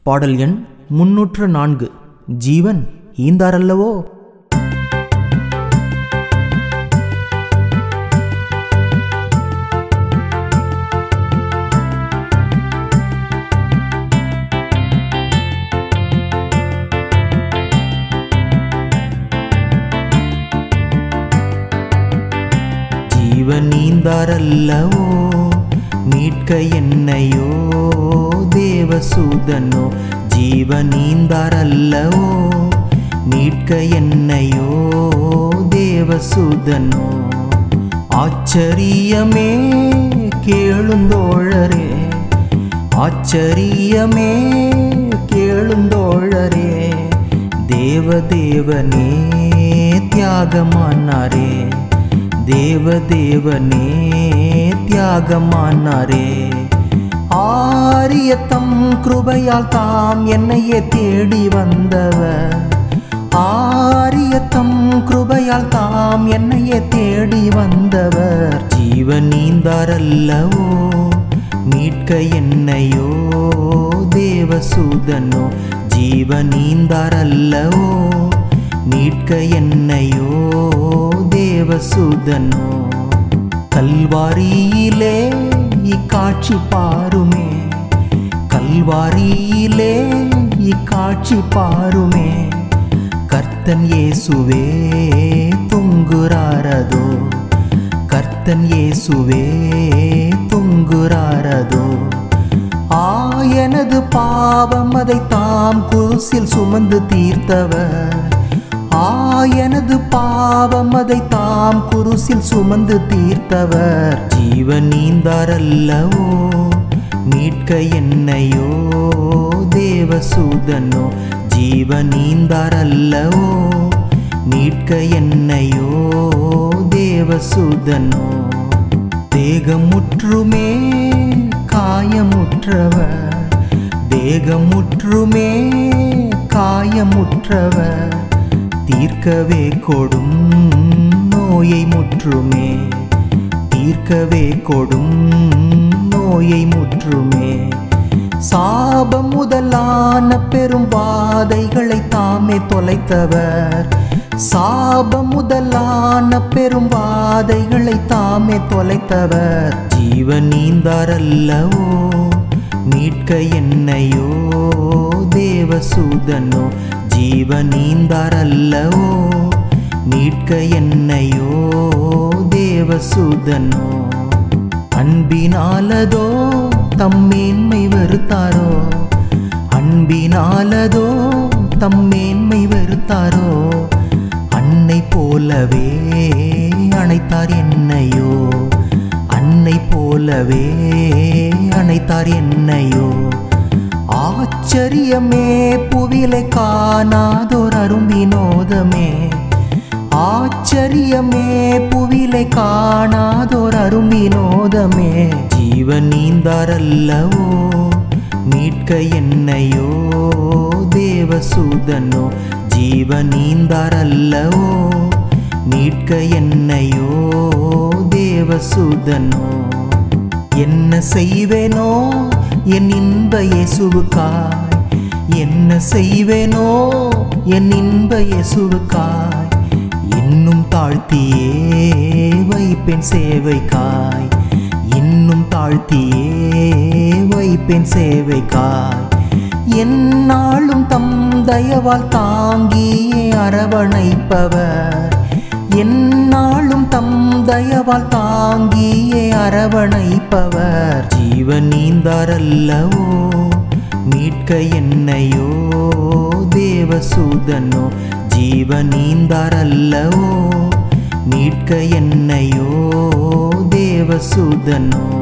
பாடல் எண் முன்னூற்று நான்கு ஜீவன் ஈந்தாரல்லவோ ஜீவன் நீந்தாரல்லவோ மீட்க என்னையோ தேவசூதனோ ஜீவன் நீந்தாரல்லவோ மீட்க என்னையோ தேவசூதனோ ஆச்சரியமே கேளுந்தோழரே ஆச்சரியமே கேளுந்தோழரே தேவதேவனே தியாகமானாரே தேவதேவனே தியாகமானாரே ஆரியத்தம் கிருபையால் தாம் என்னையே தேடி வந்தவர் ஆரியத்தம் கிருபையால் தாம் என்னையே தேடி வந்தவர் ஜீவன் நீந்தாரல்லவோ மீட்க என்னையோ தேவசூதனோ ஜீவன் நீந்தாரல்லவோ மீட்க என்னையோ தேவசூதனோ கல்வாரியிலே இக்காட்சி பாருமே கல்வாரியிலே இக்காட்சி பாருமே கர்த்தன் இயேசுவே தொங்குறாரதோ கர்த்தன் இயேசுவே தொங்குறாரதோ ஆ எனது பாவம் அதை தாம் குருசில் சுமந்து தீர்த்தவர் ஆ எனது பாவம் அதை தாம் குருசில் சுமந்து தீர்த்தவர் ஜீவன் நீந்தாரல்லவோ மீட்க என்னையோ தேவசூதனோ ஜீவன் நீந்தாரல்லவோ மீட்க என்னையோ தேவசூதனோ தேகமுற்றுமே காயமுற்றவர் தேகமுற்றுமே காயமுற்றவர் தீர்க்கவே கொடும் நோயை முற்றுமே தீர்க்கவே கொடும் நோயை முற்றுமே சாபம் முதலான பெரும் வாதைகளை தாமே தொலைத்தவர் சாபம் முதலான பெரும் வாதைகளை தாமே தொலைத்தவர் ஜீவன் நீந்தாரல்லவோ மீட்க என்னையோ தேவசூதனோ ஜீவன் நீந்தாரல்லவோ மீட்க என்னையோ தேவசூதனோ அன்பினாலதோ தம்மேன்மை வெறுத்தாரோ அன்பினாலதோ தம்மேன்மை வெறுத்தாரோ அன்னை போலவே அணைத்தார் என்னையோ அன்னை போலவே அணைத்தார் என்னையோ ஆச்சரியமே புவிலை காணாதோர் அரும்பினோதமே ஆச்சரியமே புவிலை காணாதோர் அரும்பினோதமே ஜீவன் நீந்தாரல்லவோ மீட்க என்னையோ தேவசூதனோ ஜீவன் நீந்தாரல்லவோ மீட்க என்னையோ தேவசூதனோ என்ன செய்வேனோ என் இன்ப இயேசுவுக்காய் என்ன செய்வேனோ என் இன்ப இயேசுவுக்காய் இன்னும் தாழ்த்தியே வைப்பேன் சேவைக்காய் இன்னும் தாழ்த்தியே வைப்பேன் சேவைக்காய் என்னாலும் தம் தயவால் தாங்கியே அரவணைப்பவர் என்னாலும் தம் தயவால் தாங்கியே அரவணைப்பவர் ஜீவன் நீந்தாரல்லவோ மீட்க என்னையோ தேவசூதனோ ஜீவன் நீந்தாரல்லவோ மீட்க என்னையோ தேவசூதனோ